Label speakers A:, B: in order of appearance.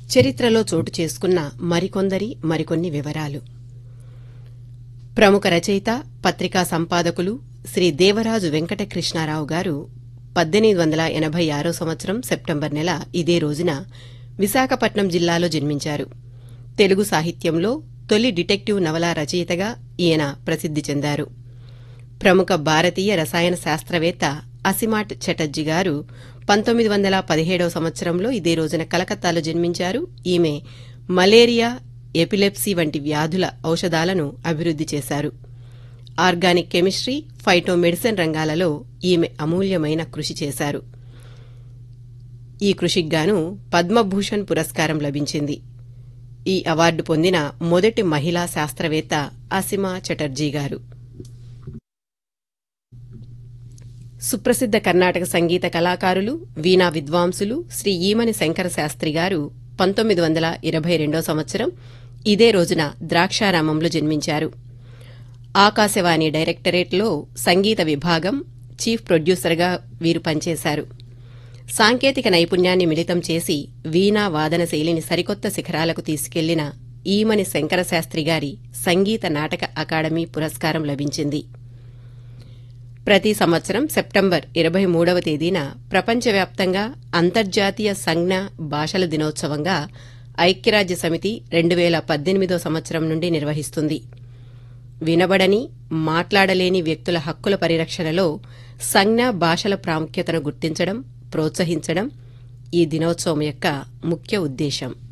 A: చరిత్రలో చోటు చేసుకున్న మరికొందరి మరికొన్ని వివరాలు ప్రముఖ రచయిత పత్రికా సంపాదకులు శ్రీ దేవరాజు వెంకటకృష్ణారావు గారు పద్దెనిమిది వందల ఎనభై ఆరో సంవత్సరం సెప్టెంబర్ నెల ఇదే రోజున విశాఖపట్నం జిల్లాలో జన్మించారు తెలుగు సాహిత్యంలో తొలి డిటెక్టివ్ నవలా రచయితగా ఈయన ప్రసిద్ది చెందారు ప్రముఖ భారతీయ రసాయన శాస్త్రవేత్త అసిమాట్ చటర్జీ గారు పంతొమ్మిది వందల పదిహేడవ సంవత్సరంలో ఇదే రోజున కలకత్తాలో జన్మించారు ఈమె మలేరియా ఎపిలెప్సీ వంటి వ్యాధుల ఔషధాలను అభివృద్ది చేశారు ఆర్గానిక్ కెమిస్ట్రీ ఫైటోమెడిసిన్ రంగాలలో ఈమె అమూల్యమైన కృషి చేశారు ఈ కృషికి గాను పద్మభూషణ్ పురస్కారం లభించింది ఈ అవార్డు పొందిన మొదటి మహిళా శాస్త్రవేత్త అసిమా చటర్జీ గారు సుప్రసిద్ధ కర్ణాటక సంగీత కళాకారులు వీణా విద్వాంసులు శ్రీ ఈమని శంకర శాస్త్రి గారు పంతొమ్మిది వందల ఇరవై రెండో సంవత్సరం ఇదే రోజున ద్రాక్షారామంలో జన్మించారు ఆకాశవాణి డైరెక్టరేట్లో సంగీత విభాగం చీఫ్ ప్రొడ్యూసర్గా వీరు పనిచేశారు సాంకేతిక నైపుణ్యాన్ని మిళితం చేసి వీణా వాదన శైలిని సరికొత్త శిఖరాలకు తీసుకెళ్లిన ఈమని శంకర శాస్త్రి గారి సంగీత నాటక అకాడమీ పురస్కారం లభించింది ప్రతి సంవత్సరం సెప్టెంబర్ ఇరవై మూడవ తేదీన ప్రపంచవ్యాప్తంగా అంతర్జాతీయ సంజ్ఞ భాషల దినోత్సవంగా ఐక్యరాజ్య సమితి రెండు వేల పద్దెనిమిదో సంవత్సరం నుండి నిర్వహిస్తుంది వినబడని మాట్లాడలేని వ్యక్తుల హక్కుల పరిరక్షణలో సంజ్ఞ భాషల ప్రాముఖ్యతను గుర్తించడం ప్రోత్సహించడం ఈ దినోత్సవం యొక్క ముఖ్య ఉద్దేశం